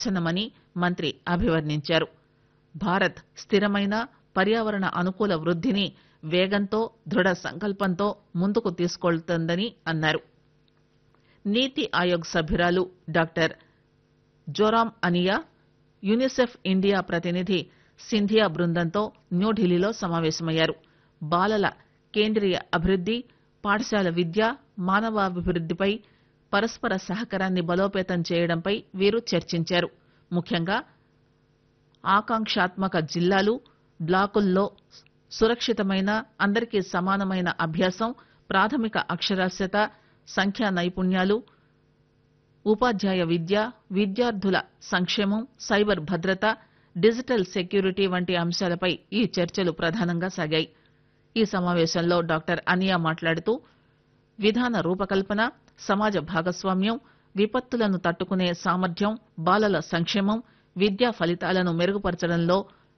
నిదర్శనమని మంత్రి అభివర్ణించారు భారత్ స్థిరమైన పర్యావరణ అనుకూల వృద్దిని వేగంతో దృఢ సంకల్పంతో ముందుకు తీసుకెళ్తోందని అన్నారు నీతి ఆయోగ్ సభ్యురాలు డాక్టర్ జోరాం అనియా యునిసెఫ్ ఇండియా ప్రతినిధి సింధియా బృందంతో న్యూఢిల్లీలో సమావేశమయ్యారు బాలల కేంద్రీయ అభివృద్ది పాఠశాల విద్య మానవాభివృద్దిపై పరస్పర సహకారాన్ని బలోపేతం చేయడంపై వీరు చర్చించారు ముఖ్యంగా ఆకాంక్షాత్మక జిల్లాలు బ్లాకుల్లో సురక్షితమైన అందరికీ సమానమైన అభ్యాసం ప్రాథమిక అక్షరాస్యత సంఖ్యా నైపుణ్యాలు ఉపాధ్యాయ విద్య విద్యార్థుల సంక్షేమం సైబర్ భద్రత డిజిటల్ సెక్యూరిటీ వంటి అంశాలపై ఈ చర్చలు ప్రధానంగా సాగాయి ఈ సమావేశంలో డాక్టర్ అనియా మాట్లాడుతూ విధాన రూపకల్పన సమాజ భాగస్వామ్యం విపత్తులను తట్టుకునే సామర్థ్యం బాలల సంక్షేమం విద్యా ఫలితాలను మెరుగుపరచడంలో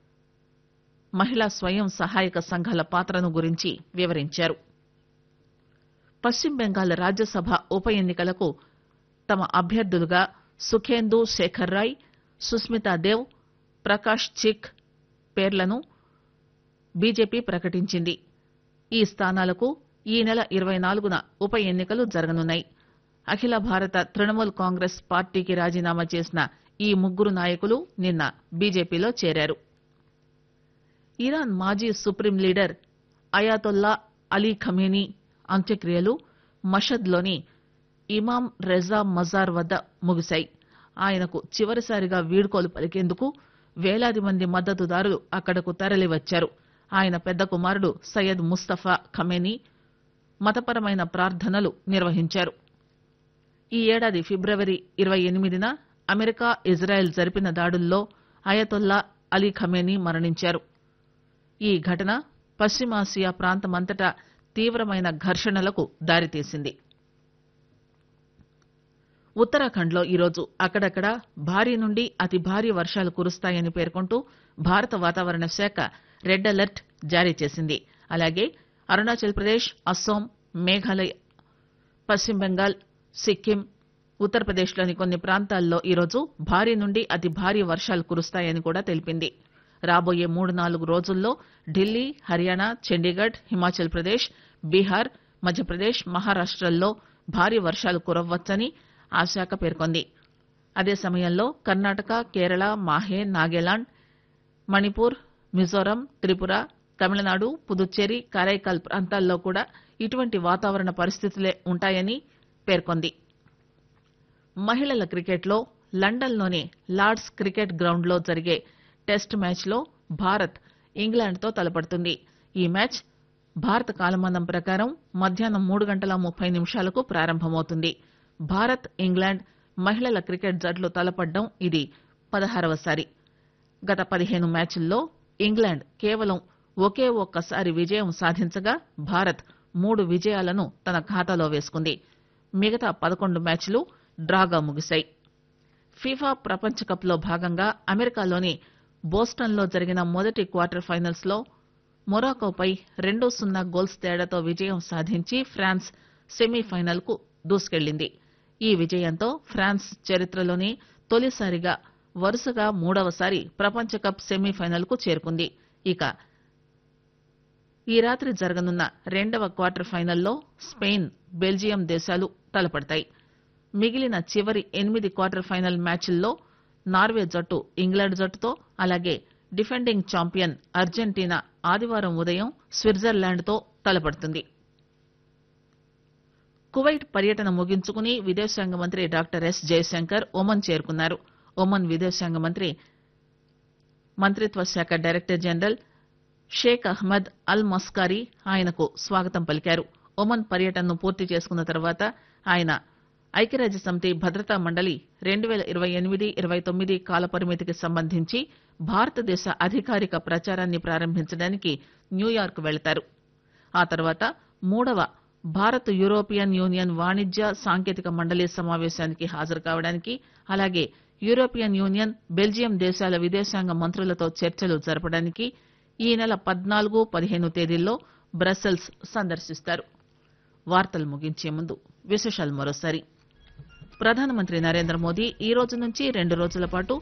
మహిళా స్వయం సహాయక సంఘాల పాత్రను గురించి వివరించారు పశ్చిమ బెంగాల్ రాజ్యసభ ఉప ఎన్నికలకు తమ అభ్యర్థులుగా సుఖేందు శేఖర్ రాయ్ సుస్మితా దేవ్ ప్రకాష్ చిక్ పేర్లను బీజేపీ ప్రకటించింది ఈ స్థానాలకు ఈ నెల ఇరవై నాలుగున ఉప ఎన్నికలు జరగనున్నాయి అఖిల భారత తృణమూల్ కాంగ్రెస్ పార్టీకి రాజీనామా చేసిన ఈ ముగ్గురు నాయకులు నిన్న బీజేపీలో చేరారు ఇరాన్ మాజీ supreme leader Ayatollah Ali Khamenei అంత్యక్రియలు మషద్లోని ఇమాం రెజా మజార్ వద్ద ముగిశాయి ఆయనకు చివరిసారిగా వీడ్కోలు పలికేందుకు వేలాది మంది మద్దతుదారులు అక్కడకు తరలివచ్చారు ఆయన పెద్ద కుమారుడు సయ్యద్ ముస్తఫా ఖమేనీ మతపరమైన ప్రార్థనలు నిర్వహించారు ఈ ఏడాది ఫిబ్రవరి ఇరవై ఎనిమిదిన అమెరికా ఇజ్రాయెల్ జరిపిన దాడుల్లో అయతొల్లా అలీ ఖమేనీ మరణించారు ఈ ఘటన పశ్చిమాసియా ప్రాంతమంతటా తీవ్రమైన ఘర్షణలకు దారితీసింది ఉత్తరాఖండ్ లో ఈరోజు అక్కడక్కడ భారీ నుండి అతి భారీ వర్షాలు కురుస్తాయని పేర్కొంటూ భారత వాతావరణ శాఖ రెడ్ అలర్ట్ జారీ చేసింది అలాగే అరుణాచల్ ప్రదేశ్ అస్సోం మేఘాలయ పశ్చిమ బెంగాల్ సిక్కిం ఉత్తరప్రదేశ్లోని కొన్ని ప్రాంతాల్లో ఈరోజు భారీ నుండి అతి భారీ వర్షాలు కురుస్తాయని కూడా తెలిపింది రాబోయే మూడు నాలుగు రోజుల్లో ఢిల్లీ హర్యానా చండీగఢ్ హిమాచల్ ప్రదేశ్ బీహార్ మధ్యప్రదేశ్ మహారాష్టల్లో భారీ వర్షాలు కురవ్వచ్చని ఆ శాఖ పేర్కొంది అదే సమయంలో కర్ణాటక కేరళ మాహే నాగాలాండ్ మణిపూర్ మిజోరం త్రిపుర తమిళనాడు పుదుచ్చేరి కరైకాల్ ప్రాంతాల్లో కూడా ఇటువంటి వాతావరణ పరిస్థితులే ఉంటాయని పేర్కొంది మహిళల క్రికెట్లో లండన్లోని లార్డ్స్ క్రికెట్ గ్రౌండ్లో జరిగే టెస్ట్ మ్యాచ్లో భారత్ ఇంగ్లాండ్తో తలపడుతుంది ఈ మ్యాచ్ భారత కాలమానం ప్రకారం మధ్యాహ్నం మూడు గంటల ముప్పై నిమిషాలకు ప్రారంభమవుతుంది భారత్ ఇంగ్లాండ్ మహిళల క్రికెట్ జట్లు తలపడడం ఇది పదహారవసారి గత పదిహేను మ్యాచ్ల్లో ఇంగ్లాండ్ కేవలం ఒకే ఒక్కసారి విజయం సాధించగా భారత్ మూడు విజయాలను తన ఖాతాలో వేసుకుంది మిగతా పదకొండు మ్యాచ్లు డ్రాగా ముగిశాయి ఫీఫా ప్రపంచ కప్ లో భాగంగా అమెరికాలోని బోస్టన్ లో జరిగిన మొదటి క్వార్టర్ ఫైనల్స్ లో మొరాకోపై రెండు సున్నా గోల్స్ తేడాతో విజయం సాధించి ఫ్రాన్స్ సెమీఫైనల్ కు దూసుకెళ్లింది ఈ విజయంతో ఫ్రాన్స్ చరిత్రలోనే తొలిసారిగా వరుసగా మూడవసారి ప్రపంచ కప్ సెమీఫైనల్ కు చేరుకుంది ఇక ఈ రాత్రి జరగనున్న రెండవ క్వార్టర్ ఫైనల్లో స్పెయిన్ బెల్జియం దేశాలు తలపడతాయి మిగిలిన చివరి ఎనిమిది క్వార్టర్ ఫైనల్ మ్యాచ్ల్లో నార్వే జట్టు ఇంగ్లాండ్ జట్టుతో అలాగే డిఫెండింగ్ ఛాంపియన్ అర్జెంటీనా ఆదివారం ఉదయం స్విట్జర్లాండ్తో తలపడుతుంది కువైట్ పర్యటన ముగించుకుని విదేశాంగ మంత్రి డాక్టర్ ఎస్ జయశంకర్ ఒమన్ చేరుకున్నారు ఒమన్ విదేశాంగ మంత్రి మంత్రిత్వ శాఖ director general Sheikh Ahmed Al Maskari ఆయనకు స్వాగతం పలికారు ఒమన్ పర్యటనను పూర్తి చేసుకున్న తర్వాత ఆయన ఐక్యరాజ్య సమితి భద్రతా మండలి రెండు పేల ఇరవై ఎనిమిది ఇరవై తొమ్మిది కాలపరిమితికి సంబంధించి భారతదేశ అధికారిక ప్రచారాన్ని ప్రారంభించడానికి న్యూయార్క్ వెళతారు ఆ తర్వాత మూడవ భారత్ యూరోపియన్ యూనియన్ వాణిజ్య సాంకేతిక మండలి సమావేశానికి హాజరు కావడానికి అలాగే యూరోపియన్ యూనియన్ బెల్జియం దేశాల విదేశాంగ మంత్రులతో చర్చలు జరపడానికి ఈ నెల పద్నాలుగు పదిహేను తేదీల్లో బ్రసెల్స్ సందర్శిస్తారు వార్తలు ముగించే ముందు విశేషాలు మరోసారి ప్రధానమంత్రి నరేంద్ర మోదీ ఈ రోజు నుంచి రెండు రోజుల పాటు